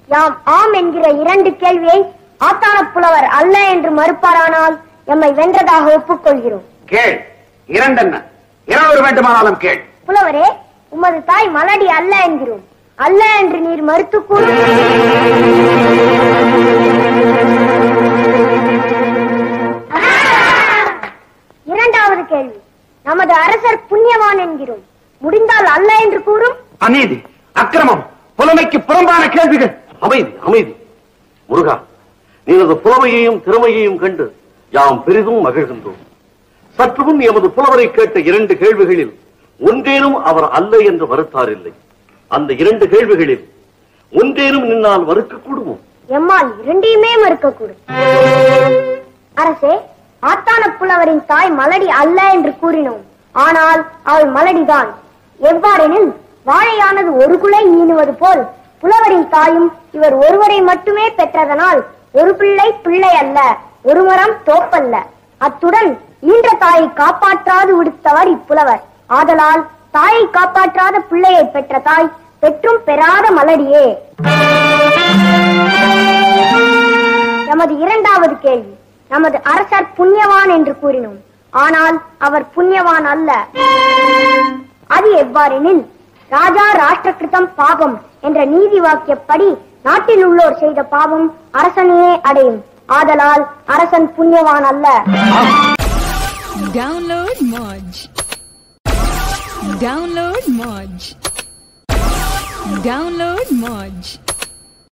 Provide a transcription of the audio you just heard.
யாம் ஆம் என்கிற இரண்டு கேள்வியை ஆத்தான புலவர் அல்ல என்று மறுப்பாரானால் எம்மை வென்றதாக ஒப்புக்கொள்கிறோம் கேள் இரண்டென்ன இருநூறு வேண்டுமானாலும் கேள் புலவரே உமது தாய் மலடி அல்ல என்கிறோம் அல்ல என்று நீர் மறுத்து கூறும் இரண்டாவது கேள்வி நமது அரசர் புண்ணியவான் என்கிறோம் முடிந்தால் அல்ல என்று கூறும் அநீதி அக்கிரமம் புலமைக்கு புறம்பான கேள்விகள் அமைதி அமைதி முருகா நீனது புலமையையும் திறமையையும் கண்டு யாம் பெரிதும் மகிழ்கின்றோம் சற்று முன் எமது புலவரை கேட்ட இரண்டு கேள்விகளில் ஒன்றேனும் அவர் அல்ல என்று மறுத்தாரில்லை அந்த இரண்டு கேள்விகளில் ஒன்றேனும் நின்னால் மறுக்க கூடுமோ எம்மால் இரண்டையுமே மறுக்கக்கூடும் அரசே ஆத்தான புலவரின் தாய் மலடி அல்ல என்று கூறினோம் ஆனால் அவள் மலடிதான் எவ்வாறெனில் வாழையானது ஒரு குலை ஈனுவது போல் புலவரின் தாயும் இவர் ஒருவரை மட்டுமே பெற்றதனால் ஒரு பிள்ளை பிள்ளை அல்ல ஒரு மரம் தோப்பல்ல அத்துடன் ஈன்ற தாயை காப்பாற்றாது விடுத்தவர் இப்புலவர் ஆதலால் தாயை காப்பாற்றாத பிள்ளையை பெற்ற தாய் பெற்றும் பெறாத மலடியே நமது இரண்டாவது கேள்வி நமது அரசர் புண்ணியவான் என்று கூறினோம் ஆனால் அவர் புண்ணியவான் அல்ல அது எவ்வாறெனில் ராஜா ராஷ்டிரகிருதம் பாபம் என்ற நீதி வாக்கியப்படி நாட்டில் உள்ளோர் செய்த பாவம் அரசனையே அடையும் ஆதலால் அரசன் புண்ணியவான் அல்ல Download Moj. Download Moj. Download Moj.